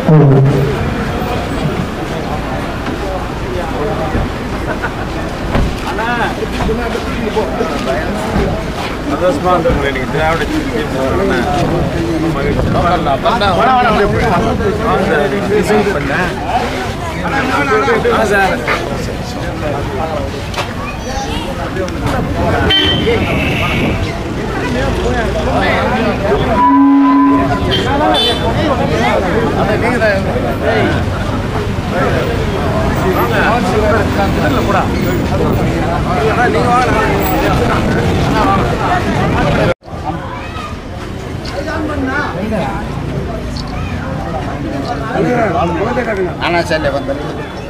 சந்தோஷமா இருக்கு எனக்கு திராவிட சார் ಅನಾಚಾಲ್ಯ ಬಂದಲ್ಲಿ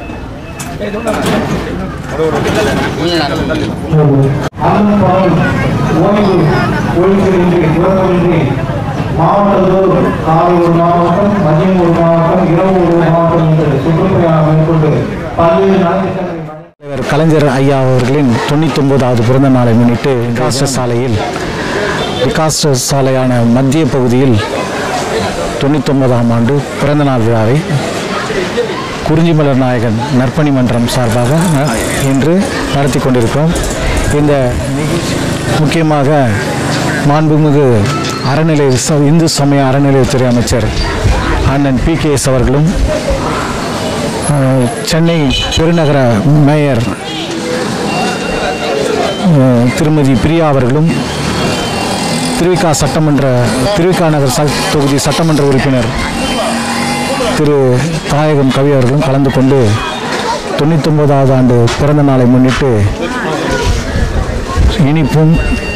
அருண்பால் ஓய்வு ஓய்வின்றி உறக்கமின்றி மாவட்டத்தோறும் காலை ஒரு மாவட்டம் மதியம் ஒரு மாவட்டம் இரவு ஒரு மாவட்டம் என்று சுற்றுப்பயணம் மேற்கொண்டு பல்வேறு நலத்திட்டங்களை தலைவர் கலைஞர் ஐயா அவர்களின் தொண்ணூத்தொன்பதாவது பிறந்த நாளை முன்னிட்டு விகாச சாலையில் விகாச சாலையான மத்திய பகுதியில் தொண்ணூத்தொன்பதாம் ஆண்டு பிறந்தநாள் விழாவை குறிஞ்சிமலர் நாயகன் நற்பணி மன்றம் சார்பாக ந- இன்று நடத்தி கொண்டிருக்கிறோம் இந்த நிகழ்ச்சி முக்கியமாக மாண்புமிகு அறநிலை ச- இந்து சமய அறநிலையத்துறை அமைச்சர் அண்ணன் பி கே எஸ் அவர்களும் அஹ், சென்னை பெருநகர மேயர் அஹ், திருமதி பிரியா அவர்களும் திருவிக்கா சட்டமன்ற திருவிக்கா நகர் ச தொகுதி சட்டமன்ற உறுப்பினர் திரு தாயகம் கவி அவர்களும் கலந்து கொண்டு தொண்ணூத்தொன்பதாவது ஆண்டு பிறந்த நாளை முன்னிட்டு இனிப்பும்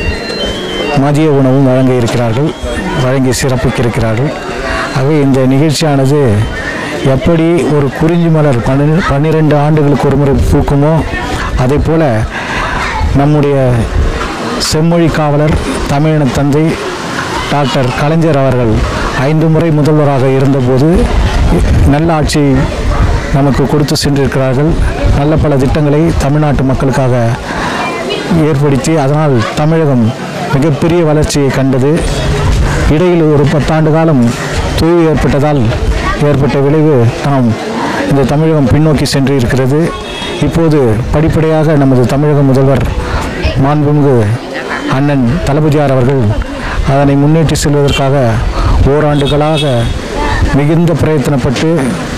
மதிய உணவும் வழங்க இருக்கிறார்கள் வழங்கி சிறப்பிக்க இருக்கிறார்கள் ஆகவே இந்த நிகழ்ச்சியானது எப்படி ஒரு குறிஞ்சி மலர் பன்னிரெண்டு பன்னிரெண்டு ஆண்டுகளுக்கு ஒரு முறை பூக்குமோ அதே போல நம்முடைய செம்மொழி காவலர் தமிழின தந்தை டாக்டர் கலைஞர் அவர்கள் ஐந்து முறை முதல்வராக இருந்தபோது நல்ல ஆட்சி நமக்கு கொடுத்து சென்றிருக்கிறார்கள் நல்ல பல திட்டங்களை தமிழ்நாட்டு மக்களுக்காக ஏற்படுத்தி அதனால் தமிழகம் மிகப்பெரிய வளர்ச்சியை கண்டது இடையில் ஒரு பத்தாண்டு காலம் தொய்வு ஏற்பட்டதால் ஏற்பட்ட விளைவு நாம் இந்த தமிழகம் பின்னோக்கி சென்று இருக்கிறது இப்போது படிப்படியாக நமது தமிழக முதல்வர் மாண்புமிகு அண்ணன் தளபதியார் அவர்கள் அதனை முன்னேற்றி செல்வதற்காக ஓராண்டுகளாக மிகுந்த பிரயத்தனப்பட்டு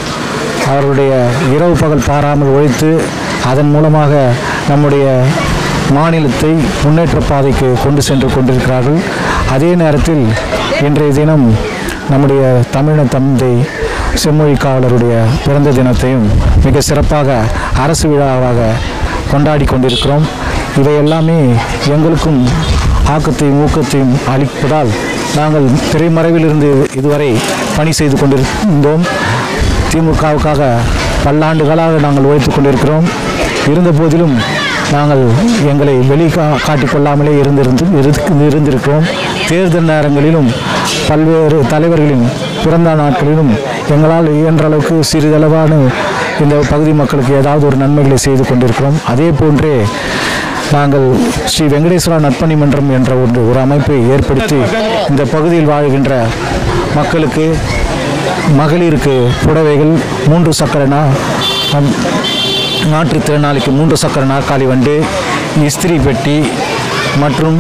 அவருடைய இரவு பகல் பாராமல் உழைத்து அதன் மூலமாக நம்முடைய மாநிலத்தை முன்னேற்ற பாதைக்கு கொண்டு சென்று கொண்டிருக்கிறார்கள் அதே நேரத்தில் இன்றைய தினம் நம்முடைய தமிழ தந்தை செம்மொழி காவலருடைய பிறந்த தினத்தையும் மிக சிறப்பாக அரசு விழாவாக கொண்டாடி கொண்டிருக்கிறோம் இவை எல்லாமே எங்களுக்கும் ஆக்கத்தையும் ஊக்கத்தையும் அளிப்பதால் நாங்கள் திரைமறைவில் இருந்து இதுவரை பணி செய்து கொண்டிருந்தோம் திமுகவுக்காக பல்லாண்டுகளாக நாங்கள் உழைத்து கொண்டிருக்கிறோம் இருந்த போதிலும் நாங்கள் எங்களை வெளி கா காட்டிக் கொள்ளாமலே இருந்திருந்து இருந்து- இருந்திருக்கிறோம் தேர்தல் நேரங்களிலும் பல்வேறு தலைவர்களின் பிறந்த நாட்களிலும் எங்களால் இயன்ற அளவுக்கு சிறிதளவான இந்த பகுதி மக்களுக்கு ஏதாவது ஒரு நன்மைகளை செய்து கொண்டிருக்கிறோம் அதே போன்றே நாங்கள் ஸ்ரீ வெங்கடேஸ்வரா நற்பணி மன்றம் என்ற ஒன்று ஒரு அமைப்பை ஏற்படுத்தி இந்த பகுதியில் வாழ்கின்ற மக்களுக்கு மகளிருக்கு புடவைகள் மூன்று சக்கர நா நம் மாற்றுத்திறனாளிக்கு மூன்று சக்கர நாற்காலி வண்டு இஸ்திரி பெட்டி மற்றும்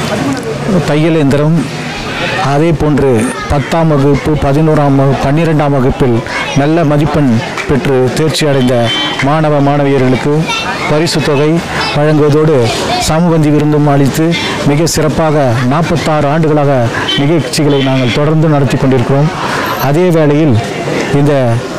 தையல் எந்திரம் அதே போன்று பத்தாம் வகுப்பு பதினோராம் வகுப்பு பன்னிரெண்டாம் வகுப்பில் நல்ல மதிப்பெண் பெற்று தேர்ச்சி அடைந்த மாணவ மாணவியர்களுக்கு பரிசு தொகை வழங்குவதோடு சமபந்தி விருந்தும் அளித்து மிக சிறப்பாக நாற்பத்தாறு ஆண்டுகளாக நிகழ்ச்சிகளை நாங்கள் தொடர்ந்து நடத்தி கொண்டிருக்கிறோம் அதே வேளையில் இந்த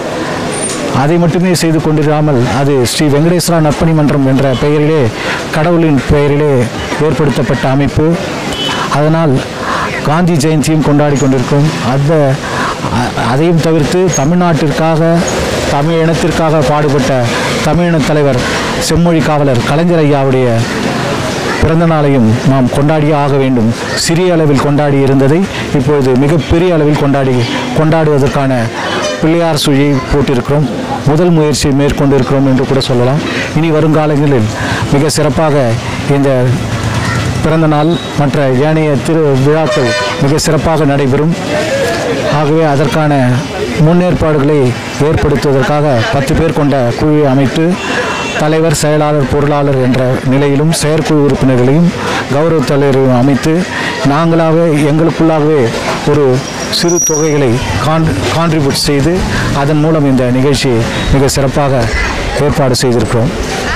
அதை மட்டுமே செய்து கொண்டிராமல் அது ஸ்ரீ வெங்கடேஸ்வரா நற்பணி மன்றம் என்ற பெயரிலே கடவுளின் பெயரிலே ஏற்படுத்தப்பட்ட அமைப்பு அதனால் காந்தி ஜெயந்தியும் கொண்டாடி கொண்டிருக்கிறோம் அந்த அ- அதையும் தவிர்த்து தமிழ்நாட்டிற்காக தமிழ் இனத்திற்காக பாடுபட்ட தமிழின தலைவர் செம்மொழி காவலர் கலைஞர் ஐயாவுடைய பிறந்த நாளையும் நாம் கொண்டாடியே ஆக வேண்டும் சிறிய அளவில் கொண்டாடி இருந்ததை இப்பொழுது மிகப்பெரிய அளவில் கொண்டாடி கொண்டாடுவதற்கான பிள்ளையார் சுழியை போட்டிருக்கிறோம் முதல் முயற்சியை மேற்கொண்டிருக்கிறோம் என்று கூட சொல்லலாம் இனி வருங்காலங்களில் மிக சிறப்பாக இந்த பிறந்த நாள் மற்ற ஏனைய திரு விழாக்கள் மிக சிறப்பாக நடைபெறும் ஆகவே அதற்கான முன்னேற்பாடுகளை ஏற்படுத்துவதற்காக பத்து பேர் கொண்ட குழுவை அமைத்து தலைவர் செயலாளர் பொருளாளர் என்ற நிலையிலும் செயற்குழு உறுப்பினர்களையும் கௌரவ தலைவரையும் அமைத்து நாங்களாகவே எங்களுக்குள்ளாகவே ஒரு சிறு தொகைகளை கான் கான்ட்ரிபியூட் செய்து அதன் மூலம் இந்த நிகழ்ச்சி மிக சிறப்பாக ஏற்பாடு செய்திருக்கிறோம்